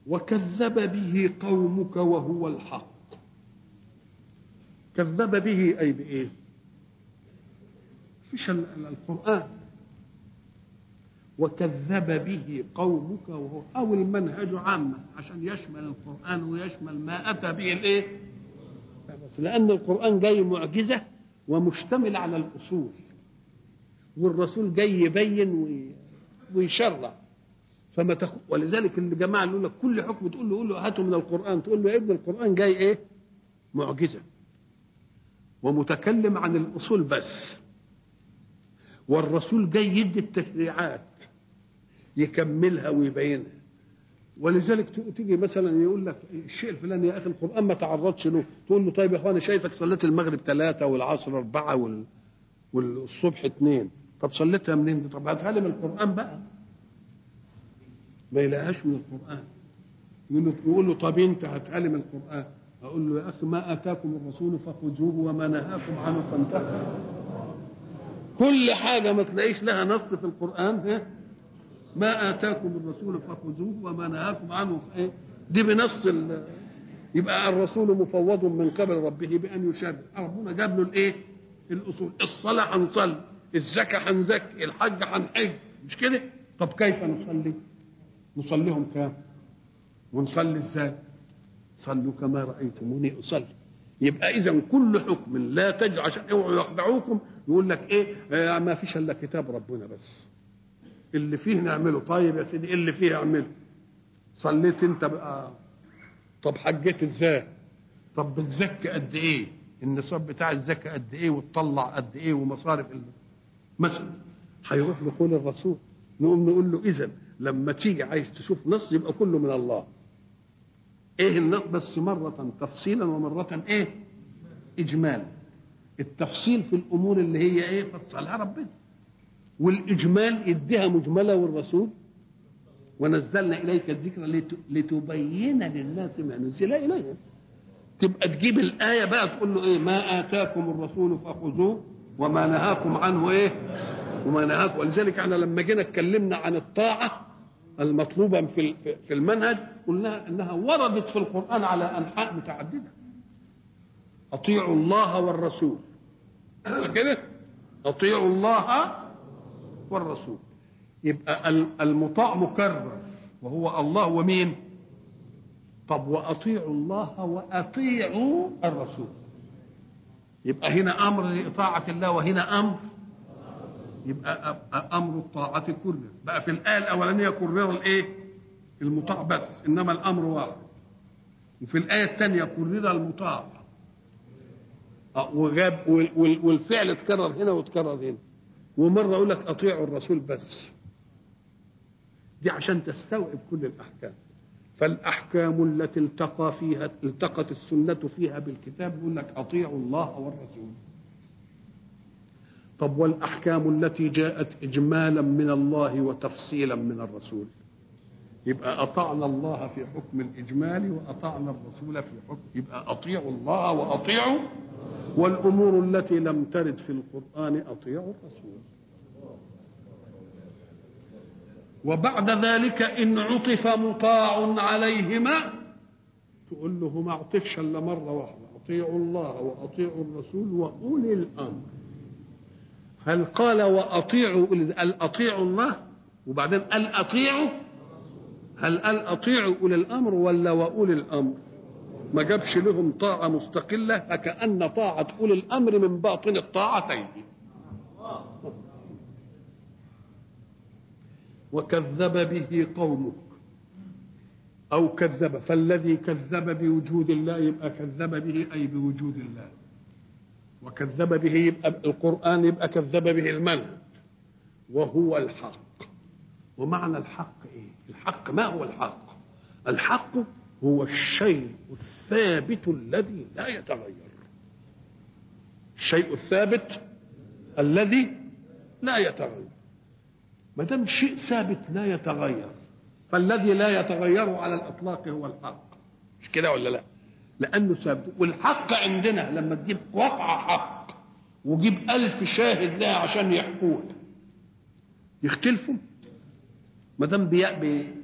وكذب به قومك وهو الحق كذب به أي بإيه فيش القرآن وكذب به قومك وهو أو المنهج عامة عشان يشمل القرآن ويشمل ما أتى به الإيه بس لأن القرآن جاي معجزة ومشتمل على الأصول والرسول جاي يبين ويشرع فما تخ... ولذلك الجماعه اللي يقول لك كل حكم تقول له قول له هاته من القران تقول له يا ابن القران جاي ايه؟ معجزه ومتكلم عن الاصول بس والرسول جاي يدي التشريعات يكملها ويبينها ولذلك تيجي مثلا يقول لك الشيء الفلاني يا اخي القران ما تعرضش له تقول له طيب يا اخوان شايفك صليت المغرب ثلاثه والعصر اربعه وال... والصبح اثنين طب صليتها منين؟ طب هاتها لي من القران بقى ما يلاقيهاش من القرآن يقول له يقول له طب انت هتعلم القرآن اقول له يا اخي ما اتاكم الرسول فخذوه وما نهاكم عنه فانتهوا كل حاجة ما تلاقيش لها نص في القرآن ها ما آتاكم الرسول فخذوه وما نهاكم عنه ايه دي بنص ال... يبقى الرسول مفوض من قبل ربه بأن يشرع ربنا جاب له الايه الأصول الصلاة هنصلي الزكاة هنزكي الحج هنحج مش كده طب كيف نصلي نصليهم كام ونصلي ازاي صلوا كما رايتموني اصلي يبقى اذا كل حكم لا تجعل عشان اوعوا يخدعوكم يقول لك ايه آه ما فيش الا كتاب ربنا بس اللي فيه نعمله طيب يا سيدي اللي فيه اعمله صليت انت بقى طب حجيت ازاي طب بتزكي قد ايه النصاب بتاع الزكاه قد ايه وتطلع قد ايه ومصارف مثلا هيروح لقول الرسول نقوم نقول له اذا لما تيجي عايز تشوف نص يبقى كله من الله ايه النص بس مرة تفصيلا ومرة ايه اجمالا التفصيل في الامور اللي هي ايه فصلها ربنا والاجمال يديها مجملة والرسول ونزلنا اليك الذكر لتبين للناس ما نزل اليهم تبقى تجيب الآية بقى تقول له إيه ما آتاكم الرسول فخذوه وما نهاكم عنه إيه وما نهاكم ولذلك احنا لما جينا اتكلمنا عن الطاعة المطلوبة في في المنهج قلنا انها وردت في القرآن على انحاء متعددة اطيعوا الله والرسول مش كده اطيعوا الله والرسول يبقى المطاع مكرر وهو الله ومين طب واطيعوا الله واطيعوا الرسول يبقى هنا امر لإطاعة الله وهنا امر يبقى امر الطاعه كرر بقى في الايه الاولانيه كرر الايه المطاع بس انما الامر واحد وفي الايه الثانيه كرر المطاع وغاب والفعل اتكرر هنا واتكرر هنا ومره يقول لك اطيعوا الرسول بس دي عشان تستوعب كل الاحكام فالاحكام التي التقى فيها التقت السنه فيها بالكتاب يقول لك اطيعوا الله والرسول طب والاحكام التي جاءت اجمالا من الله وتفصيلا من الرسول يبقى اطعنا الله في حكم الاجمال واطعنا الرسول في حكم يبقى اطيعوا الله واطيعوا والامور التي لم ترد في القران اطيعوا الرسول وبعد ذلك ان عطف مطاع عليهما تقول له ما اعطفش الا مره واحده اطيعوا الله واطيعوا الرسول واولي الامر هل قال واطيعوا قال اطيعوا الله وبعدين قال اطيعوا هل قال اطيعوا اولي الامر ولا واولي الامر ما جابش لهم طاعه مستقله فكان طاعه اولي الامر من باطن الطاعتين وكذب به قومك او كذب فالذي كذب بوجود الله يبقى كذب به اي بوجود الله وكذب به يبقى القرآن يبقى كذب به المنهج وهو الحق ومعنى الحق ايه الحق ما هو الحق الحق هو الشيء الثابت الذي لا يتغير الشيء الثابت الذي لا يتغير ما دام شيء ثابت لا يتغير فالذي لا يتغير على الاطلاق هو الحق مش كده ولا لا لانه ثابت والحق عندنا لما تجيب وقع حق وجيب ألف شاهد لها عشان يحكوها يختلفوا ما دام